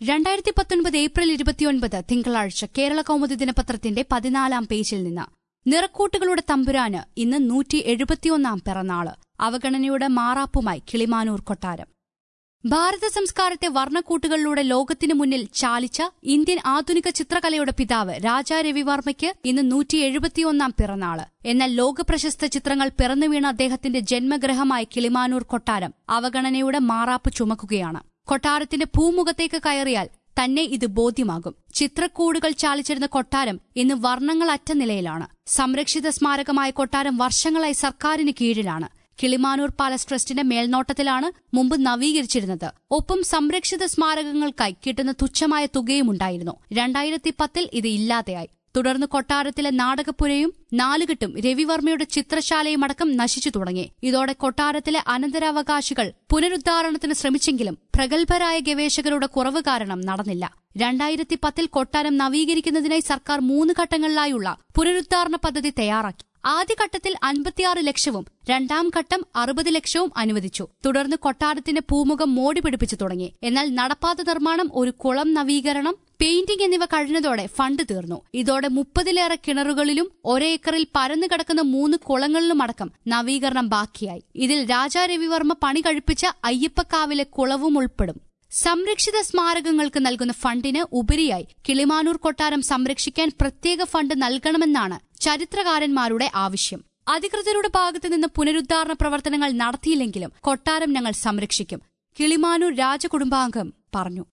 രണ്ടായിരത്തി പത്തൊൻപത് ഏപ്രിൽ ഇരുപത്തിയൊൻപത് തിങ്കളാഴ്ച കേരള കൗമുദി ദിനപത്രത്തിന്റെ പതിനാലാം പേജിൽ നിന്ന് നിറക്കൂട്ടുകളുടെ തമ്പുരാന് ഇന്ന് നൂറ്റി എഴുപത്തിയൊന്നാം പിറന്നാള് അവഗണനയുടെ മാറാപ്പുമായി കിളിമാനൂർ കൊട്ടാരം ഭാരത സംസ്കാരത്തെ വർണ്ണക്കൂട്ടുകളിലൂടെ ലോകത്തിനു മുന്നിൽ ചാലിച്ച ഇന്ത്യൻ ആധുനിക ചിത്രകലയുടെ പിതാവ് രാജാ രവിവർമ്മയ്ക്ക് ഇന്ന് നൂറ്റി എഴുപത്തിയൊന്നാം പിറന്നാള് എന്നാൽ ലോകപ്രശസ്ത ചിത്രങ്ങൾ പിറന്നുവീണ അദ്ദേഹത്തിന്റെ ജന്മഗ്രഹമായ കിളിമാനൂർ കൊട്ടാരം അവഗണനയുടെ മാറാപ്പ് ചുമക്കുകയാണ് കൊട്ടാരത്തിന്റെ ഭൂമുഖത്തേക്ക് കയറിയാൽ തന്നെ ഇത് ബോധ്യമാകും ചിത്രക്കൂടുകൾ ചാലിച്ചിരുന്ന കൊട്ടാരം ഇന്ന് വർണ്ണങ്ങളറ്റ നിലയിലാണ് സംരക്ഷിത സ്മാരകമായ കൊട്ടാരം വർഷങ്ങളായി സർക്കാരിന് കീഴിലാണ് കിളിമാനൂർ പാലസ് ട്രസ്റ്റിന്റെ മേൽനോട്ടത്തിലാണ് മുമ്പ് നവീകരിച്ചിരുന്നത് ഒപ്പം സംരക്ഷിത സ്മാരകങ്ങൾക്കായി കിട്ടുന്ന തുച്ഛമായ തുകയുമുണ്ടായിരുന്നു രണ്ടായിരത്തി പത്തിൽ ഇത് ഇല്ലാതെയായി തുടർന്ന് കൊട്ടാരത്തിലെ നാടകപ്പുരയും നാലുകെട്ടും രവിവർമ്മയുടെ ചിത്രശാലയും അടക്കം നശിച്ചു തുടങ്ങി ഇതോടെ കൊട്ടാരത്തിലെ അനന്തരാവകാശികൾ പുനരുദ്ധാരണത്തിന് ശ്രമിച്ചെങ്കിലും പ്രഗത്ഭരായ ഗവേഷകരുടെ കുറവ് കാരണം നടന്നില്ല രണ്ടായിരത്തി പത്തിൽ കൊട്ടാരം നവീകരിക്കുന്നതിനായി സർക്കാർ മൂന്ന് ഘട്ടങ്ങളിലായുള്ള പുനരുദ്ധാരണ പദ്ധതി തയ്യാറാക്കി ആദ്യഘട്ടത്തിൽ അൻപത്തിയാറ് ലക്ഷവും രണ്ടാം ഘട്ടം അറുപത് ലക്ഷവും അനുവദിച്ചു തുടർന്ന് കൊട്ടാരത്തിന്റെ പൂമുഖം മോടി പിടിപ്പിച്ചു തുടങ്ങി എന്നാൽ നടപ്പാത നിർമ്മാണം ഒരു കുളം നവീകരണം പെയിന്റിംഗ് എന്നിവ കഴിഞ്ഞതോടെ ഫണ്ട് തീർന്നു ഇതോടെ മുപ്പതിലേറെ കിണറുകളിലും ഒരേക്കറിൽ പരന്നു കിടക്കുന്ന മൂന്ന് കുളങ്ങളിലുമടക്കം നവീകരണം ബാക്കിയായി ഇതിൽ രാജാ രവിവർമ്മ പണി കഴിപ്പിച്ച അയ്യപ്പക്കാവിലെ കുളവും ഉൾപ്പെടും സംരക്ഷിത സ്മാരകങ്ങൾക്ക് നൽകുന്ന ഫണ്ടിന് ഉപരിയായി കിളിമാനൂർ കൊട്ടാരം സംരക്ഷിക്കാൻ പ്രത്യേക ഫണ്ട് നൽകണമെന്നാണ് ചരിത്രകാരന്മാരുടെ ആവശ്യം അധികൃതരുടെ ഭാഗത്തുനിന്ന് പുനരുദ്ധാരണ പ്രവർത്തനങ്ങൾ നടത്തിയില്ലെങ്കിലും കൊട്ടാരം ഞങ്ങൾ സംരക്ഷിക്കും കിളിമാനൂർ രാജകുടുംബാംഗം പറഞ്ഞു